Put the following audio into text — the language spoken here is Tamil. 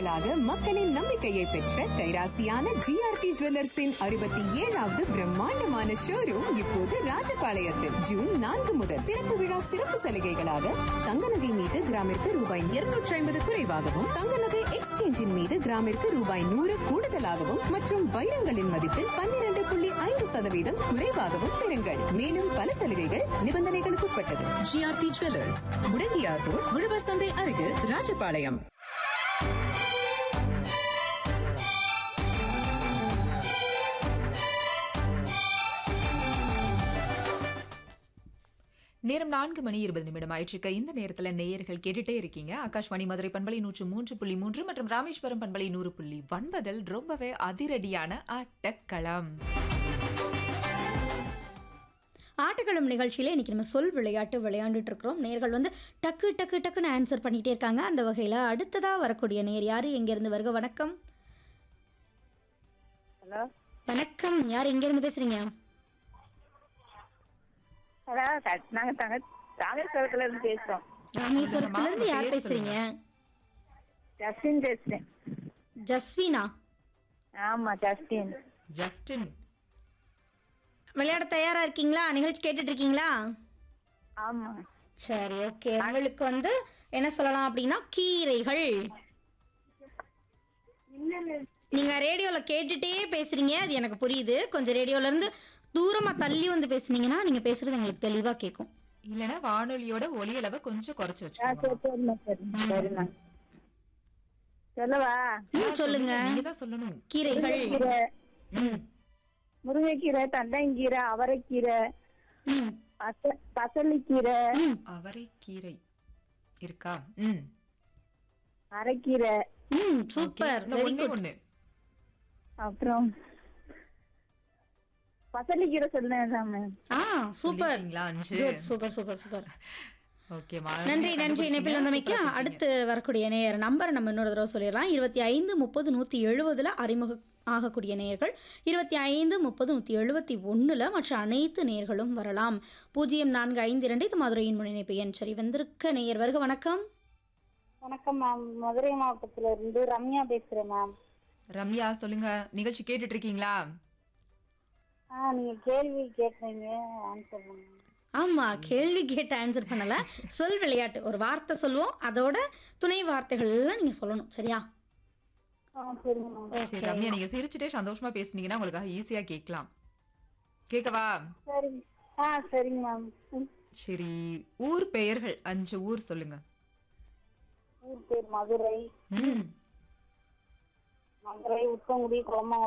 தலைமுறைகளாக மக்களின் நம்பிக்கையை பெற்ற கைராசியான ஜிஆர்டி ஜுவல்லர்ஸின் அறுபத்தி ஏழாவது பிரம்மாண்டமான ஷோரூம் இப்போது ராஜபாளையத்தில் ஜூன் நான்கு முதல் திறப்பு விழா சிறப்பு சலுகைகளாக தங்க நகை மீது கிராமிற்கு ரூபாய் இருநூற்றி ஐம்பது குறைவாகவும் தங்க நகை எக்ஸ்சேஞ்சின் மீது கிராமிற்கு ரூபாய் நூறு கூடுதலாகவும் மற்றும் வைரங்களின் மதிப்பில் பன்னிரண்டு புள்ளி ஐந்து சதவீதம் குறைவாகவும் பெறுங்கள் மேலும் பல சலுகைகள் நிபந்தனைகளுக்கு உட்பட்டது ஜிஆர்டி ஜுவல்லர்ஸ் முடங்கியார் ரோட் உழவர் சந்தை அருகில் ராஜபாளையம் நேரம் நான்கு மணி இருபது நிமிடம் ஆயிற்றுக்க இந்த நேரத்துல நேயர்கள் கேட்டுட்டே இருக்கீங்க ஆகாஷ்வாணி மதுரை பண்பலை நூற்று மூன்று புள்ளி மூன்று மற்றும் ராமேஸ்வரம் பண்பலை நூறு புள்ளி ஒன்பதில் ரொம்பவே அதிரடியான ஆட்டக்களம் ஆட்டக்களம் நிகழ்ச்சியில இன்னைக்கு நம்ம சொல் விளையாட்டு விளையாண்டுட்டு இருக்கிறோம் நேர்கள் வந்து டக்கு டக்கு டக்குன்னு ஆன்சர் பண்ணிட்டே இருக்காங்க அந்த வகையில் அடுத்ததாக வரக்கூடிய நேர் யார் எங்கேருந்து வருக வணக்கம் ஹலோ வணக்கம் யார் எங்கேருந்து பேசுறீங்க ஹலோ த- நாங்க தங்க ராமேஸ்வரத்துல இருந்து பேசுறோம் ராமேஸ்வரத்துல இருந்து யார் பேர் பேசுறீங்க ஜஸ்டின் பேசுறேன் ஜஸ்வினா ஆமா ஜஸ்டின் ஜஸ்டின் விளையாட தயாரா இருக்கீங்களா நிகழ்ச்சி கேட்டுட்டு இருக்கீங்களா ஆமா சரி ஓகே உங்களுக்கு வந்து என்ன சொல்லலாம் அப்படின்னா கீரைகள் நீங்க ரேடியோல கேட்டுட்டே பேசுறீங்க அது எனக்கு புரியுது கொஞ்சம் ரேடியோல இருந்து தூரமா தள்ளி வந்து பேசுனீங்கன்னா நீங்க பேசுறது எங்களுக்கு தெளிவா கேட்கும் இல்லனா வானொலியோட ஒலி அளவை கொஞ்சம் குறைச்சு ஆ, வச்சுக்கோங்க சரி சரிம்மா சரிம்மா சரிம்மா சொல்லவா ம், சொல்லுங்க நீங்க தான் சொல்லணும் கீரைகள் கீரை ம். முருங்கைக்கீரை தண்டங்கீரை அவரைக்கீரை ம், பச பசலிக்கீரை ம், அவரைக்கீரை இருக்கா ம் அரைக்கீரை ம், சூப்பர் இன்னும் வெரி ஒண்ணே குட் ஒண்ணு அப்புறம் பசலிக்கீரை சொன்னேன் மேம் ஆ சூப்பர் சொல்லிட்டீங்களா அஞ்சு குட் சூப்பர் சூப்பர் சூப்பர் ஓகேமா நன்றி நன்றி இணைப்பில் வந்தமைக்கு அடுத்து வரக்கூடிய நேயர் நம்பர் நம்ம இன்னொரு தடவை சொல்லிடலாம் இருபத்தி ஐந்து முப்பது நூற்றி எழுபதுல அறிமுக ஆகக்கூடிய நேயர்கள் இருபத்தி ஐந்து முப்பது நூற்றி எழுபத்தி ஒன்றில் மற்ற அனைத்து நேயர்களும் வரலாம் பூஜ்ஜியம் நான்கு ஐந்து இரண்டு இது மதுரையின் முன்னிணைப்பு எண் சரி வந்திருக்க நேயர் வருக வணக்கம் வணக்கம் மேம் மதுரை மாவட்டத்துல இருந்து ரம்யா பேசுறேன் மேம் ரம்யா சொல்லுங்க நிகழ்ச்சி கேட்டுட்டு இருக்கீங்களா ஆ நீங்க கேள்வி கேட்டீங்க ஆன்சர் பண்ணுங்க ஆமாம் கேள்வி கேட்டு ஆன்சர் பண்ணல சொல் விளையாட்டு ஒரு வார்த்தை சொல்லுவோம் அதோட துணை வார்த்தைகள் எல்லாம் நீங்கள் சொல்லணும் சரியா ஆ சரிங்க மேம் சரி ரம்யா நீங்க சிரிச்சுட்டே சந்தோஷமா பேசுனீங்கன்னா உங்களுக்காக ஈஸியா கேட்கலாம் கேட்கவா சரிங்க ஆ சரிங்க மேம் ம். சரி ஊர் பெயர்கள் அஞ்சு ஊர் சொல்லுங்க ஊர் பேர் மதுரை ம் மதுரை உத்தங்குடி குளமா